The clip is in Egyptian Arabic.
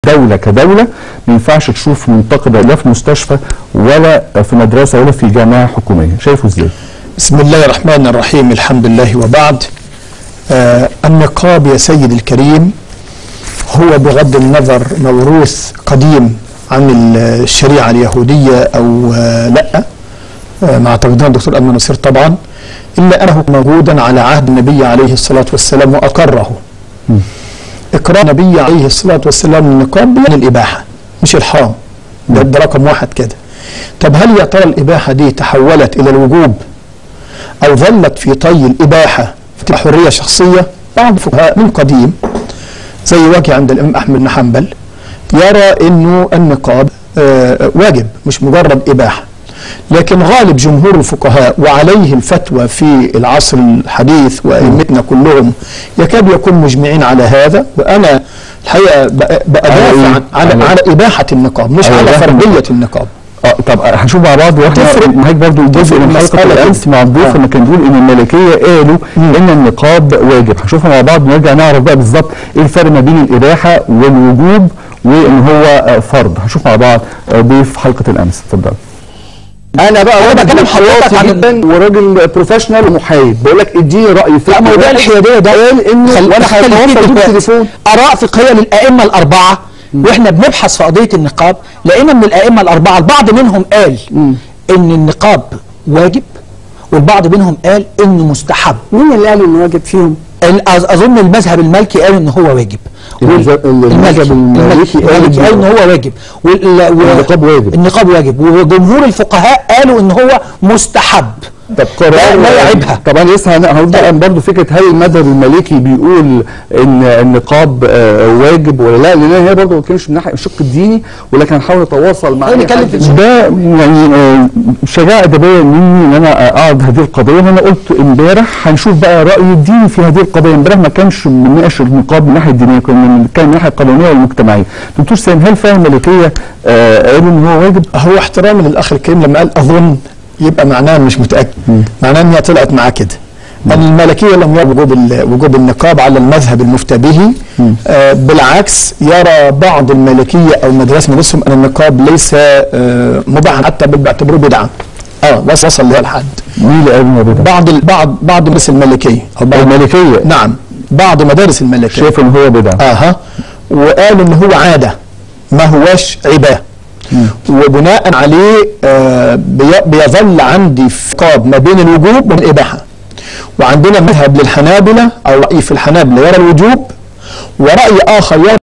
الدوله كدوله ما ينفعش تشوف منتقبه لا في مستشفى ولا في مدرسه ولا في جامعه حكوميه شايفه ازاي؟ بسم الله الرحمن الرحيم الحمد لله وبعد آه النقاب يا سيد الكريم هو بغض النظر موروث قديم عن الشريعة اليهودية أو آه لا آه مع تقديم الدكتور أمن نصير طبعا إلا أنه موجودا على عهد النبي عليه الصلاة والسلام وأقره إقرار النبي عليه الصلاة والسلام للنقاب بيان الإباحة مش الحرام ده, ده رقم واحد كده طب هل يا ترى الإباحة دي تحولت إلى الوجوب أو ظلت في طي الإباحة في حرية شخصية بعض الفقهاء من قديم زي وجه عند الإمام أحمد بن حنبل يرى أنه النقاب آه واجب مش مجرد إباحة لكن غالب جمهور الفقهاء وعليه الفتوى في العصر الحديث وأئمتنا كلهم يكاد يكون مجمعين على هذا وأنا الحقيقة بأدافع عن على, على إباحة النقاب مش على فرضية النقاب اه طب هنشوف مع بعض واحنا تفرق- معاك برضو جزء من حلقه المسألة الامس دي. مع الضيوف آه. لما كان بيقول ان الملكيه قالوا ان النقاب واجب هنشوفها مع بعض ونرجع نعرف بقى بالظبط ايه الفرق ما بين الاباحه والوجوب وان هو آه، فرض هنشوف مع بعض آه، ضيف حلقه الامس اتفضل انا بقى أنا راجل بكلم حضرتك عن- جدا وراجل بروفيشنال ومحايد بقول لك اديني راي في لا موضوع واحد الحياديه ده قال انه خل- وانا خلي هتواصل فيه بيه دلوقتي. بالتليفون اراء فقهيه للائمه الاربعه واحنا بنبحث في قضيه النقاب لقينا من الائمه الاربعه البعض منهم قال ان النقاب واجب والبعض منهم قال انه مستحب مين اللي قال انه واجب فيهم؟ ال- أظ- اظن المذهب المالكي قال ان هو واجب المذهب- المذهب المالكي قال المالكي قال ان هو واجب وال- و- النقاب واجب. النقاب واجب وجمهور الفقهاء قالوا ان هو مستحب طب لا- لا يعيبها. طب انا لسه هن- هرد بقى برضه فكره هل المذهب المالكي بيقول ان النقاب آه، واجب ولا لا لان هي برضه ما بتكلمش من ناحيه الشق الديني ولكن هنحاول نتواصل مع خلينا أي نتكلم حد. في الشق ده يعني آه، شجاعه ادبيه مني ان انا اعرض هذه القضيه وانا قلت امبارح هنشوف بقى راي الدين في هذه القضيه امبارح ما كانش بنناقش النقاب من الناحيه الدينيه كنا بنتكلم من الناحيه القانونيه والمجتمعيه دكتور سامي هل فعلا الملكيه آه، قالوا ان هو واجب هو احترامي للاخ الكريم لما قال اظن يبقى معناه مش متاكد معناه ان هي طلعت معاه كده ان الملكيه لم يرى وجوب ال- وجوب النقاب على المذهب المفتى به آه بالعكس يرى بعض الملكيه او مدرسه مدرسهم ان النقاب ليس آه مباحا حتى بل بيعتبروه بدعه اه بس وصل لهذا الحد مين اللي قال ان هو بدعه؟ بعض ال- بعض بعض مدارس الملكيه او بعض الملكيه نعم بعض مدارس الملكيه شايف ان هو بدعه اها وقال ان هو عاده ما هواش عباده وبناء عليه آه بي- بيظل عندي فقاب ما بين الوجوب والاباحه وعندنا مذهب للحنابله او راي في الحنابله يرى الوجوب وراي اخر يرى